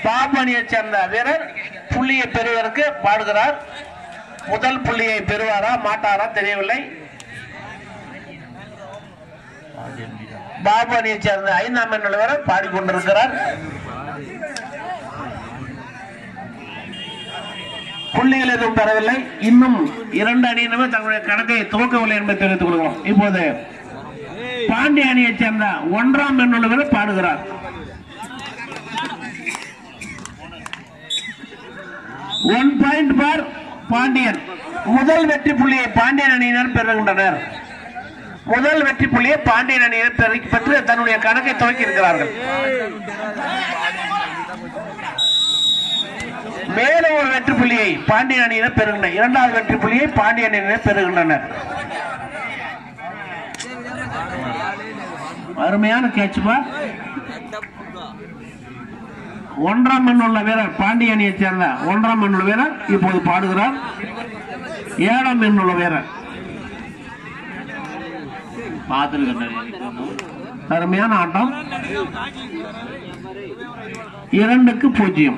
பாபு அணியைச் சேர்ந்த வீரர் புள்ளியை பெறுவதற்கு பாடுகிறார் முதல் புள்ளியை பெறுவாரா மாட்டாரா தெரியவில்லை பாபு அணியைச் சேர்ந்த ஐந்தாம் எண் வீரர் பாடிக்கொண்டிருக்கிறார் புள்ளிகள் எதுவும் பெறவில்லை இன்னும் இரண்டு அணியினமே தங்களுடைய கணக்கை துவக்கவில்லை என்பதை தெரிவித்துக் கொள்கிறோம் இப்போது பாண்டிய அணியைச் சேர்ந்த ஒன்றாம் எண் வீரர் பாடுகிறார் ஒன் பாயிண்ட் பார் பாண்டியன் முதல் வெற்றி புள்ளியை பாண்டியன் அணியினர் பெறுகின்றனர் முதல் வெற்றி புள்ளியை பாண்டியன் அணியினர் பெறு- பெற்று தன்னுடைய கணக்கை துவக்கி இருக்கிறார்கள் மேலும் ஒரு வெற்றி புள்ளியை பாண்டியன் அணியினர் பெறுகின்றனர் இரண்டாவது வெற்றி புள்ளியை பாண்டியன் அணியினர் பெறுகின்றனர் அருமையான கேட்சுப்பா ஒன்றாம் எண் உள்ள வீரர் பாண்டிய அணியைச் சேர்ந்த ஒன்றாம் எண் உள்ள வீரர் இப்போது பாடுகிறார் ஏழாம் எண் உள்ள வீரர் அருமையான ஆட்டம் இரண்டுக்கு பூஜ்ஜியம்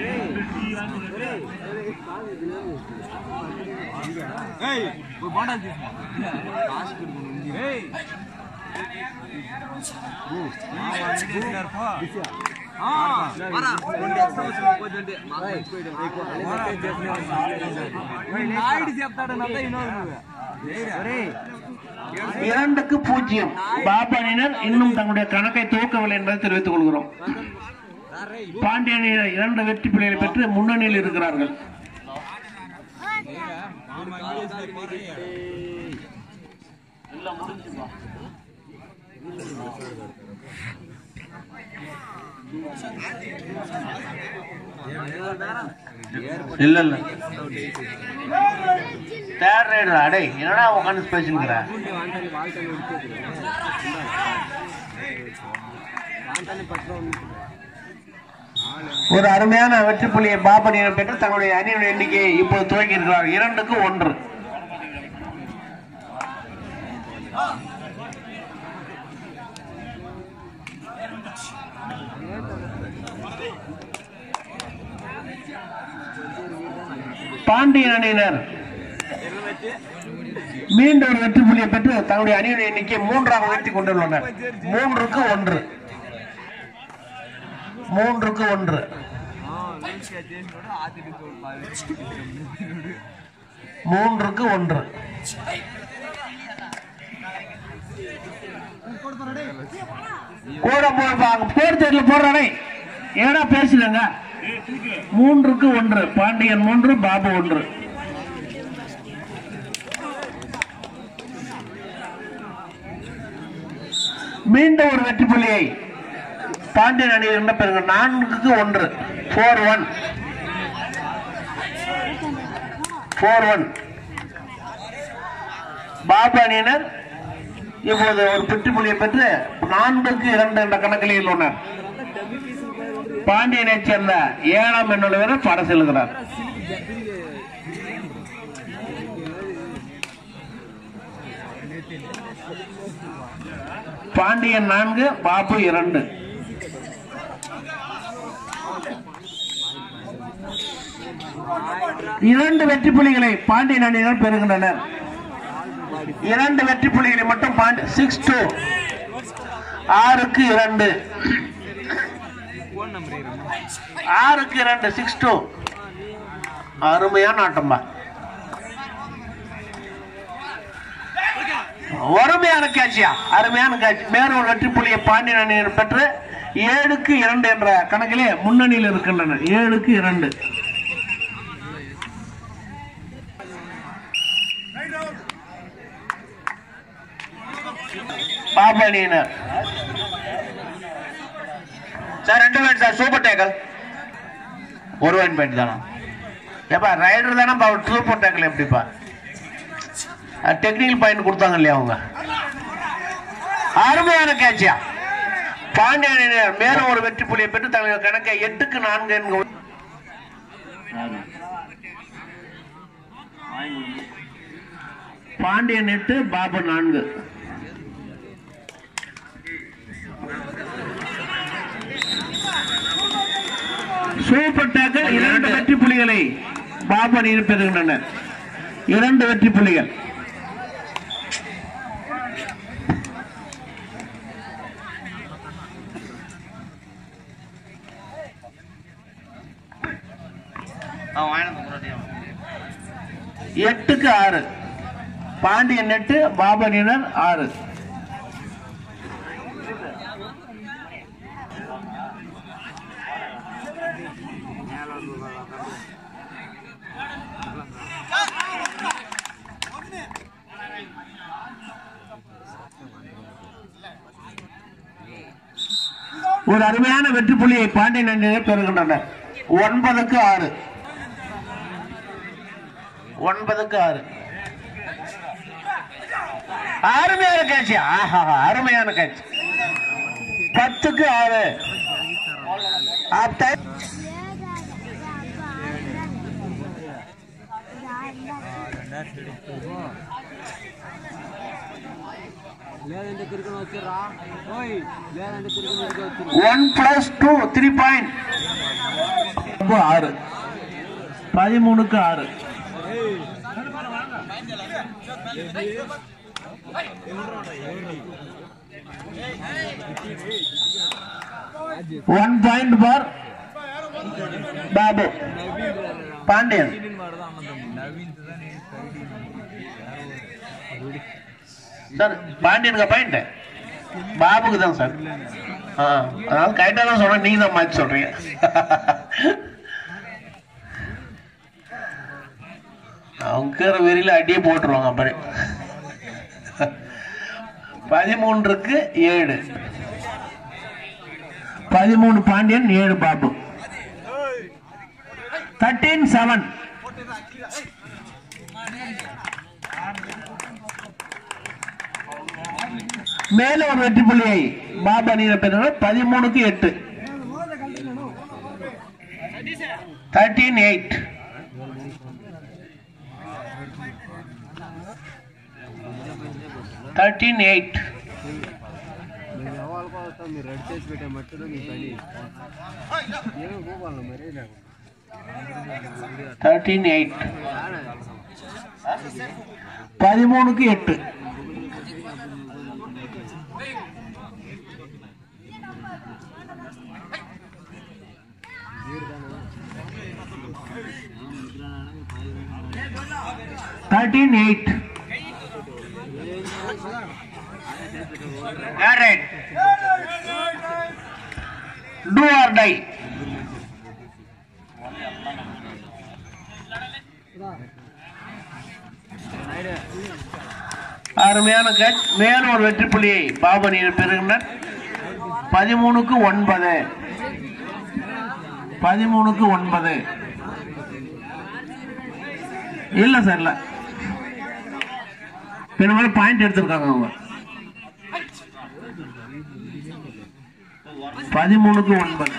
இரண்டுக்கு பூஜ்ஜியம் பாபு அணியினர் இன்னும் தங்களுடைய கணக்கை துவக்கவில்லை என்பதை தெரிவித்துக் கொள்கிறோம் பாண்டிய அணியினர் இரண்டு வெற்றி புள்ளிகளை பெற்று முன்னணியில் இருக்கிறார்கள் இல்ல இல்ல தேர்ட் ரைடர் அடே என்னடா உட்காந்து பேசினுக்கிற ஒரு அருமையான வெற்றி புள்ளியை பாபனியர் பெற்று தங்களுடைய அணியின் எண்ணிக்கையை இப்போது துவக்கி இருக்கிறார் இரண்டுக்கு ஒன்று பாண்டியன் அணியினர் மீண்டும் ஒரு வெற்றி புள்ளியை பெற்று தங்களுடைய அணியின் எண்ணிக்கை மூன்றாக உயர்த்தி கொண்டுள்ளனர் மூன்றுக்கு ஒன்று மூன்றுக்கு ஒன்று மூன்றுக்கு ஒன்று கூட போடுவாங்க பேர் தெரியல போடுறானே ஏடா பேசுறேங்க மூன்றுக்கு ஒன்று பாண்டியன் மூன்று பாபு ஒன்று மீண்டும் ஒரு வெற்றி புள்ளியை பாண்டியன் அணி என்ன பெறுங்க நான்குக்கு ஒன்று four one four one Babu அணியினர் இப்போது ஒரு வெற்றி புள்ளியை பெற்று நான்குக்கு இரண்டு என்ற கணக்கில் உள்ளனர் பாண்டியனைச் சேர்ந்த ஏழாம் எண்ணுள்ள வீரர் பட செல்கிறார் பாண்டியன் நான்கு பாபு இரண்டு இரண்டு வெற்றி புள்ளிகளை பாண்டியன் அணியினர் பெறுகின்றனர் இரண்டு வெற்றி புள்ளிகளை மட்டும் பாண்டி சிக்ஸ் டூ ஆறுக்கு இரண்டு ஆறுக்கு இரண்டு சிக்ஸ் டூ அருமையான ஆட்டம்பா அருமையான கேட்சியா அருமையான கேட்ச் மேலும் ஒரு வெற்றி புள்ளியை பாண்டியன் அணியினர் பெற்று ஏழுக்கு இரண்டு என்ற கணக்கிலே முன்னணியில் இருக்கின்றனர் ஏழுக்கு இரண்டு பாபு அணியினர் சார் ரெண்டு பாயிண்ட் சார் சூப்பர் டேக்கல் ஒரு ஒன் பாயிண்ட் தானா ஏப்பா ரைடர் தானே அவர் சூப்பர் டேக்கல் எப்படிப்பா டெக்னிக்கல் பாயிண்ட் கொடுத்தாங்க இல்லையா அவங்க அருமையான கேட்சியா பாண்டியன் மேலும் ஒரு வெற்றி புள்ளியை பெற்று தங்கள் கணக்கை எட்டுக்கு நான்கு என்க பாண்டியன் எட்டு பாபு நான்கு சூப்பர் டேக்கர் இரண்டு வெற்றி புள்ளிகளை பாபு அணியினர் பெறுகின்றனர் இரண்டு வெற்றி புள்ளிகள் எட்டுக்கு ஆறு பாண்டியன் எட்டு பாபு அணியினர் ஆறு ஒரு அருமையான வெற்றி புள்ளியை பாண்டியன் அணியினர் பெறுகின்றனர் ஒன்பதுக்கு ஆறு ஒன்பதுக்கு ஆறு அருமையான காட்சி ஆஹா அருமையான காட்சி பத்துக்கு ஆறு ஆப் டைம் లేదంటే తిరుగుని వచ్చిర్రా ఓయ్ లేదంటే తిరుగుని వచ్చిర్రు one plus two three point ஆறு பதிமூணுக்கு ஆறு one point for Babu Pandian sir பாண்டியனுக்கு பாயிண்ட் பாபுக்கு தான் சார் ஆ, அதனால கரெக்டா தான் சொல்றேன் நீங்க தான் மாத்தி சொல்றீங்க அவங்க இருக்கிற வெறியில அடியே போட்டுருவாங்க அப்படி பதிமூன்றுக்கு ஏழு பதிமூணு பாண்டியன் ஏழு பாபு தேர்ட்டீன் செவன் மேல ஒரு வெற்றி புள்ளியை பாபு அணியினர் பெறுவர் பதிமூணுக்கு எட்டு தேர்ட்டீன் எயிட் థర్టీన్ ఎయిట్ మీరు ఎవరికి వస్తాం మీరు రెడీ చేసి పెట్టే మట్టులో మీ పని ఏమో పోవాలి మరి థర్టీన్ ఎయిట్ పదిమూడుకి ఎట్టు thirteen eight do or die அருமையான கேட்ச் மேலும் ஒரு வெற்றி புள்ளியை பாபனியர் பெறுகின்றனர் பதிமூணுக்கு ஒன்பது பதிமூணுக்கு ஒன்பது இல்ல சார் இல்ல பின்ன பாயிண்ட் எடுத்திருக்காங்க அவங்க பதிமூணுக்கு ஒன்பது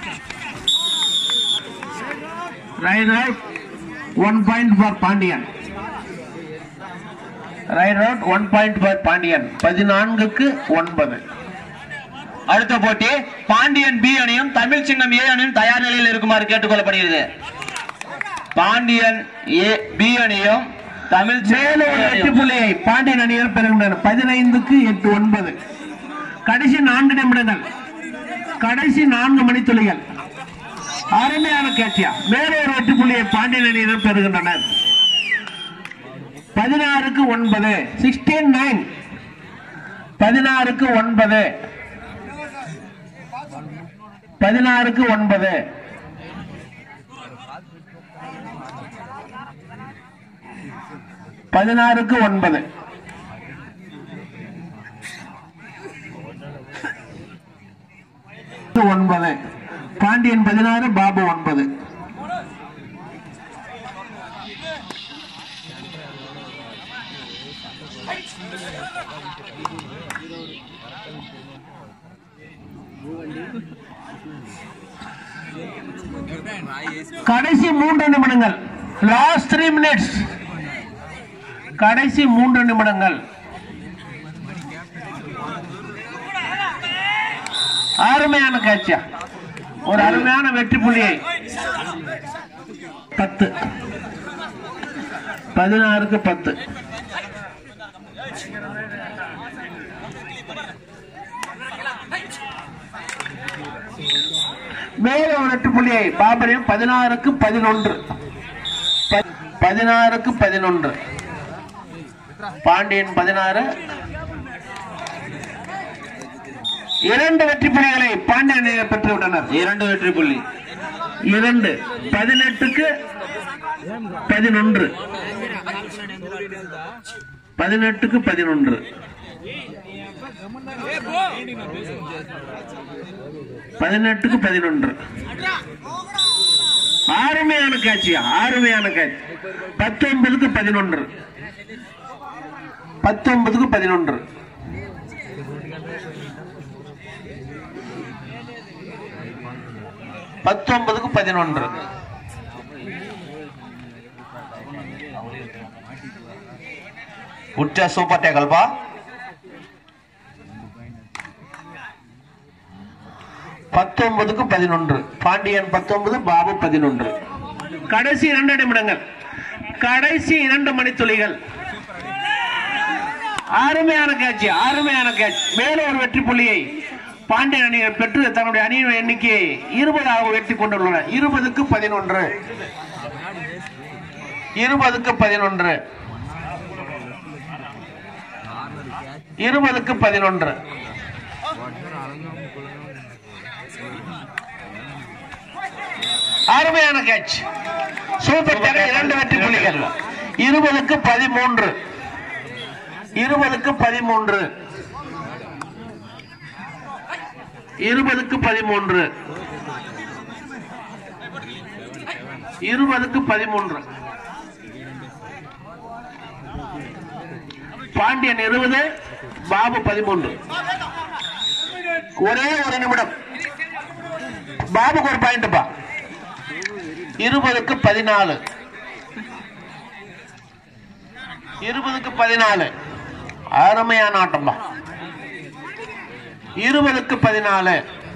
right right one point for Pandian right out one point for Pandian பதினான்குக்கு ஒன்பது அடுத்த போட்டி பாண்டியன் பி அணியும் தமிழ் சின்னம் ஏ அணியும் தயார் நிலையில் இருக்குமாறு கேட்டுக்கொள்ளப்படுகிறது பாண்டியன் ஏ பி அணியும் தமிழ் மேலும் ஒரு வெற்றி சின்னம் புள்ளியை பாண்டியன் அணியர் பெறுகின்றனர் பதினைந்துக்கு எட்டு ஒன்பது கடைசி நான்கு நிமிடங்கள் கடைசி நான்கு மணித்துளிகள் அருமையான கேட்சியா மேலும் ஒரு வெற்றி புள்ளியை பாண்டியன் அணியினர் பெறுகின்றனர் பதினாறுக்கு ஒன்பது சிக்ஸ்டீன் நைன் பதினாறுக்கு ஒன்பது பதினாறுக்கு ஒன்பது பதினாறுக்கு ஒன்பது ஒன்பது பாண்டியன் பதினாறு பாபு ஒன்பது கடைசி மூன்று நிமிடங்கள் லாஸ்ட் த்ரீ மினிட்ஸ் கடைசி மூன்று நிமிடங்கள் அருமையான காட்சியா ஒரு அருமையான வெற்றி புள்ளியை பத்து பதினாறுக்கு பத்து மேல ஒரு எட்டு புள்ளியை பாபரையும் பதினாறுக்கு பதினொன்று ப- பதினாறுக்கு பதினொன்று பாண்டியன் பதினாறு இரண்டு வெற்றி புள்ளிகளை பாண்டியன் பெற்று விட்டனர் இரண்டு வெற்றி புள்ளி இரண்டு பதினெட்டுக்கு பதினொன்று பதினெட்டுக்கு பதினொன்று பதினெட்டுக்கு பதினொன்று அருமையான காட்சியா அருமையான காட்சி பத்தொன்பதுக்கு பதினொன்று பத்தொன்பதுக்கு பதினொன்று பத்தொன்பதுக்கு பதினொன்று உற்ற சூப்பர் டேக்கல்பா பத்தொன்பதுக்கு பதினொன்று பாண்டியன் பத்தொன்பது பாபு பதினொன்று கடைசி இரண்டு நிமிடங்கள் கடைசி இரண்டு மணித்துளிகள் அருமையான காட்சி அருமையான காட்சி மேலும் ஒரு வெற்றி புள்ளியை பாண்டியன் அணியை பெற்று தன்னுடைய அணியின் எண்ணிக்கையை இருபதாக வெற்றி கொண்டுள்ளனர் இருபதுக்கு பதினொன்று இருபதுக்கு பதினொன்று இருபதுக்கு பதினொன்று அருமையான கேட்ச் சூப்பர் டேக்கர் இரண்டு வெற்றி புள்ளிகள் இருபதுக்கு பதிமூன்று இருபதுக்கு பதிமூன்று இருபதுக்கு பதிமூன்று இருபதுக்கு பதிமூன்று பாண்டியன் இருபது பாபு பதிமூன்று ஒரே ஒரு நிமிடம் பாபுக்கு ஒரு பாயிண்ட்பா இருபதுக்கு பதினாலு இருபதுக்கு பதினாலு அருமையான ஆட்டம்பா இருபதுக்கு பதினாலு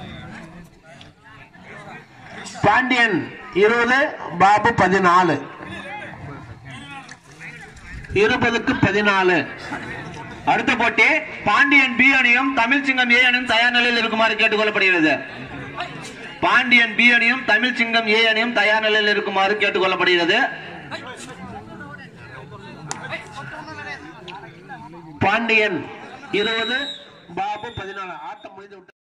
பாண்டியன் இருபது பாபு பதினாலு இருபதுக்கு பதினாலு அடுத்த போட்டி பாண்டியன் பி அணியும் தமிழ் சிங்கம் ஏ அணியும் தயார் நிலையில் இருக்குமாறு கேட்டுக்கொள்ளப்படுகிறது பாண்டியன் பி அணியும் தமிழ் சிங்கம் ஏ அணியும் தயார் நிலையில் இருக்குமாறு கேட்டுக்கொள்ளப்படுகிறது பாண்டியன் இருபது பாபு பதினாலு ஆட்டம் முடிந்து விட்டது